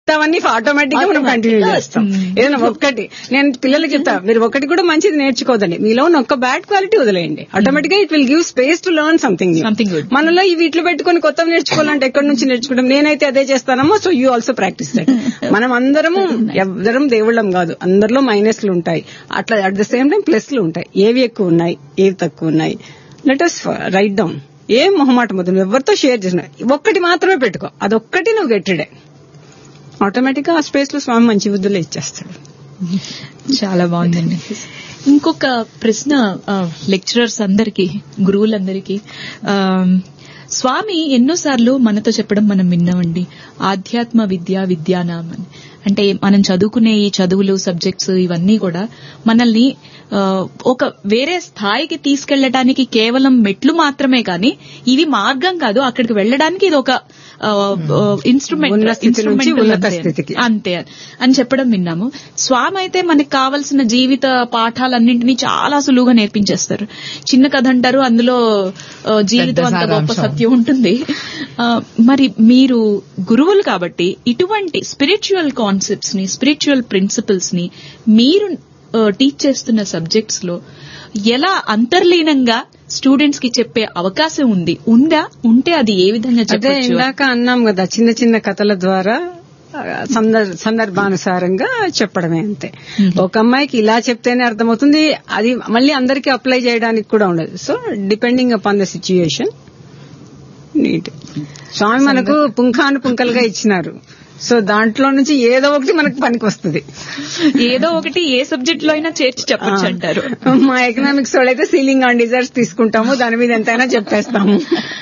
అవన్నీ ఆటోమేటిక్ గా మనం కంటిన్యూ చేస్తాం ఏదైనా ఒక్కటి నేను పిల్లలకి చెప్తా మీరు ఒకటి కూడా మంచిది నేర్చుకోదండి మీలో ఉన్న ఒక్క బ్యాడ్ క్వాలిటీ వదిలేయండి ఆటోమేటిక్ గా it will give space to learn something Something good. మనలో ఈ వీటిలో పెట్టుకుని కొత్త నేర్చుకోవాలంటే ఎక్కడి నుంచి నేర్చుకుంటాం నేనైతే అదే చేస్తానమ్మో so you also practice that మనం అందరము ఎవ్వరం దేవుళ్ళం కాదు అందరిలో మైనస్లు ఉంటాయి అట్లా అట్ ద సేమ్ టైం ప్లస్లు ఉంటాయి ఏవి ఎక్కువ ఉన్నాయి ఏవి తక్కువ ఉన్నాయి లెట్ అస్ రైట్ డౌన్ ఏం మొహమాట మొదలు ఎవరితో షేర్ చేసిన ఒక్కటి మాత్రమే పెట్టుకో అదొక్కటి నువ్వు గట్టిడే ఆటోమేటిక్ గా ఆ స్పేస్ లో స్వామి మంచి బుద్ధులు ఇచ్చేస్తాడు చాలా బాగుందండి ఇంకొక ప్రశ్న లెక్చరర్స్ అందరికి గురువులందరికీ ఆ, స్వామి ఎన్నోసార్లు మనతో చెప్పడం మనం విన్నామండి ఆధ్యాత్మ విద్య విద్యానాం అని అంటే మనం చదువుకునే ఈ చదువులు సబ్జెక్ట్స్ ఇవన్నీ కూడా మనల్ని ఆ, ఒక వేరే స్థాయికి తీసుకెళ్లడానికి కేవలం మెట్లు మాత్రమే కానీ ఇవి మార్గం కాదు అక్కడికి వెళ్ళడానికి ఇది ఒక ఇన్స్ట్రుమెంట్ ఉన్న స్థితి నుంచి ఉన్నత స్థితికి. అంతే అని చెప్పడం విన్నాము స్వామి అయితే మనకి కావలసిన జీవిత పాఠాలన్నింటినీ చాలా సులువుగా నేర్పించేస్తారు చిన్న కథ అంటారు అందులో ఆ, జీవితం అంత గొప్ప సారాంశం. సత్యం ఉంటుంది ఆ, మరి మీరు గురువులు కాబట్టి ఇటువంటి స్పిరిచువల్ కాన్సెప్ట్స్ ని స్పిరిచువల్ ప్రిన్సిపల్స్ ని మీరు టీచ్ చేస్తున్న సబ్జెక్ట్స్ లో ఎలా అంతర్లీనంగా స్టూడెంట్స్ కి చెప్పే అవకాశం ఉంది ఉందా ఉంటే అది ఏ విధంగా అదే చెప్పచ్చు ఇందాక అన్నాం కదా చిన్న చిన్న కథల ద్వారా ఆ, సందర్- సందర్భానుసారంగా చెప్పడమే అంతే ఒక అమ్మాయికి ఇలా చెప్తేనే అర్థమవుతుంది అది మళ్ళీ అందరికీ అప్లై చేయడానికి కూడా ఉండదు so depending upon the situation నీట్ స్వామి మనకు పుంఖాను పుంఖలుగా ఇచ్చినారు సో దాంట్లో నుంచి ఏదో ఒకటి మనకు పనికి వస్తుంది ఏదో ఒకటి ఏ సబ్జెక్ట్ లో అయినా చేర్చి చెప్పొచ్చు అంటారు మా ఎకనామిక్స్ వాళ్ళైతే సీలింగ్ ఆన్ డిజర్ట్స్ తీసుకుంటాము దాని మీద ఎంతైనా చెప్పేస్తాము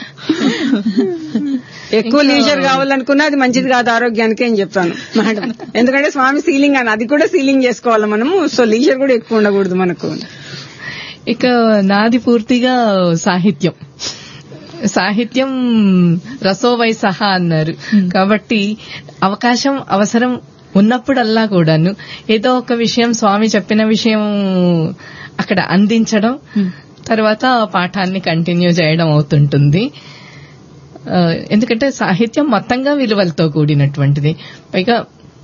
ఎక్కువ లీజర్ కావాలనుకున్నా అది మంచిది కాదు ఆరోగ్యానికి అని చెప్పాను మేడం ఎందుకంటే స్వామి సీలింగ్ అని అది కూడా సీలింగ్ చేసుకోవాలి మనము సో లీజర్ కూడా ఎక్కువ ఉండకూడదు మనకు ఇక నాది పూర్తిగా సాహిత్యం సాహిత్యం రసోవై సహా అన్నారు కాబట్టి అవకాశం అవసరం ఉన్నప్పుడల్లా కూడాను ఏదో ఒక విషయం స్వామి చెప్పిన విషయం అక్కడ అందించడం తర్వాత ఆ పాఠాన్ని కంటిన్యూ చేయడం అవుతుంటుంది ఆ, ఎందుకంటే సాహిత్యం మొత్తంగా విలువలతో కూడినటువంటిది పైగా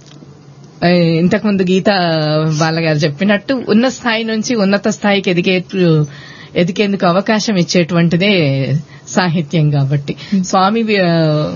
ఆ, ఇంతకుముందు గీత బాలగారు చెప్పినట్టు ఉన్న స్థాయి నుంచి ఉన్నత స్థాయికి ఎదిగే ఎదిగేందుకు అవకాశం ఇచ్చేటువంటిదే సాహిత్యం కాబట్టి స్వామి ఆ,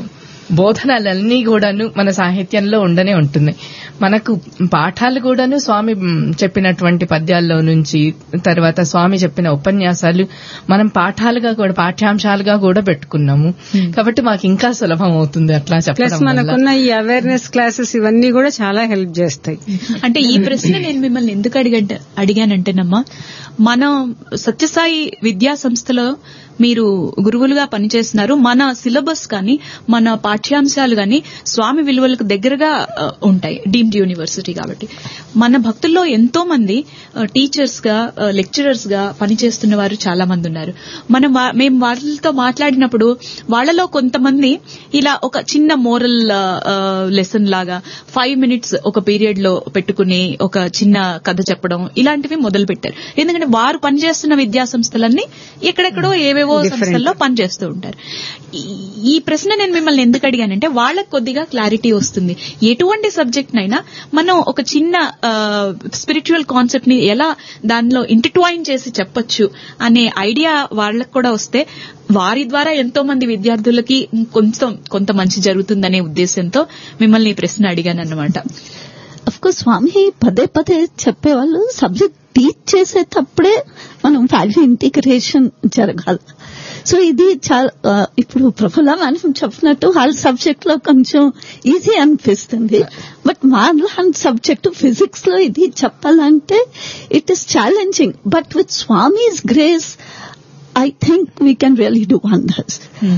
బోధనలన్నీ కూడాను మన సాహిత్యంలో ఉండనే ఉంటున్నాయి మనకు పాఠాలు కూడాను స్వామి మ్, చెప్పినటువంటి పద్యాల్లో నుంచి తర్వాత స్వామి చెప్పిన ఉపన్యాసాలు మనం పాఠాలుగా కూడా పాఠ్యాంశాలుగా కూడా పెట్టుకున్నాము కాబట్టి మాకు ఇంకా సులభం అవుతుంది అట్లా ప్లస్ చెప్పడం వల్ల. మనకున్న ఈ అవేర్నెస్ క్లాసెస్ ఇవన్నీ కూడా చాలా హెల్ప్ చేస్తాయి అంటే ఈ ప్రశ్న నేను మిమ్మల్ని ఎందుకు అడిగంట అడిగానంటేనమ్మా మనం సత్యసాయి విద్యా సంస్థలో మీరు గురువులుగా పనిచేస్తున్నారు మన సిలబస్ కానీ మన పాఠ్యాంశాలు కానీ స్వామి విలువలకు దగ్గరగా ఆ, ఉంటాయి డీమ్డ్ యూనివర్సిటీ కాబట్టి మన భక్తుల్లో ఎంతో మంది టీచర్స్ గా లెక్చరర్స్ గా పనిచేస్తున్న వారు చాలా మంది ఉన్నారు మనం వా- మేము వాళ్ళతో మాట్లాడినప్పుడు వాళ్ళలో కొంతమంది ఇలా ఒక చిన్న మోరల్ లెసన్ లాగా ఫైవ్ మినిట్స్ ఒక పీరియడ్ లో పెట్టుకుని ఒక చిన్న కథ చెప్పడం ఇలాంటివి మొదలు పెట్టారు ఎందుకంటే వారు పనిచేస్తున్న విద్యా సంస్థలన్నీ ఎక్కడెక్కడో ఏవేవో సంస్థల్లో పనిచేస్తూ ఉంటారు ఈ- ఈ ప్రశ్న నేను మిమ్మల్ని ఎందుకు అడిగానంటే వాళ్ళకి కొద్దిగా క్లారిటీ వస్తుంది ఎటువంటి సబ్జెక్ట్ నైనా మనం ఒక చిన్న స్పిరిచువల్ కాన్సెప్ట్ ని ఎలా దానిలో ఇంటర్ట్వైన్ చేసి చెప్పొచ్చు అనే ఐడియా వాళ్ళకు కూడా వస్తే వారి ద్వారా ఎంతో మంది విద్యార్థులకి కొంచెం కొంత మంచి జరుగుతుందనే ఉద్దేశంతో మిమ్మల్ని ఈ ప్రశ్న అడిగాను అనమాట అఫ్ కోర్స్ స్వామి పదే పదే చెప్పేవాళ్ళు సబ్జెక్ట్ టీచ్ చేసేటప్పుడే మనం వాల్యూ ఇంటిగ్రేషన్ జరగాలి సో ఇది చాలా ఆ, ఇప్పుడు ప్రఫుల్ల మేడం చెప్పినట్టు వాళ్ళ సబ్జెక్ట్ లో కొంచెం ఈజీ అనిపిస్తుంది బట్ మా లాంటి సబ్జెక్ట్ ఫిజిక్స్ లో ఇది చెప్పాలంటే it is challenging but with Swami's grace I think we can really do wonders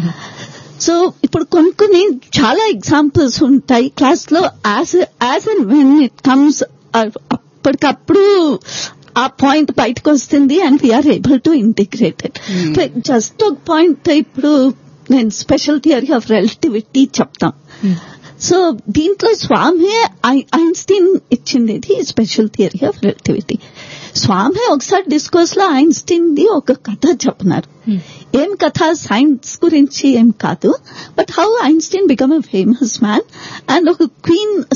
so ఇప్పుడు కొన్ని కొన్ని చాలా ఎగ్జాంపుల్స్ ఉంటాయి క్లాస్ లో as as and when it comes అప్పటికప్పుడు ఆ పాయింట్ బయటకు వస్తుంది and we are able to integrated just ఒక పాయింట్ ఇప్పుడు నేను స్పెషల్ థియరీ ఆఫ్ రిలేటివిటీ చెప్తాం సో దీంట్లో స్వామి ఐ- ఐన్స్టీన్ ఇచ్చింది ఇది special theory of relativity Swami ఒకసారి డిస్కోర్స్ లో ఐన్స్టీన్ ది ఒక కథ చెప్పినారు ఏం కథ సైన్స్ గురించి ఏం కాదు but how Einstein become a famous man and ఒక క్వీన్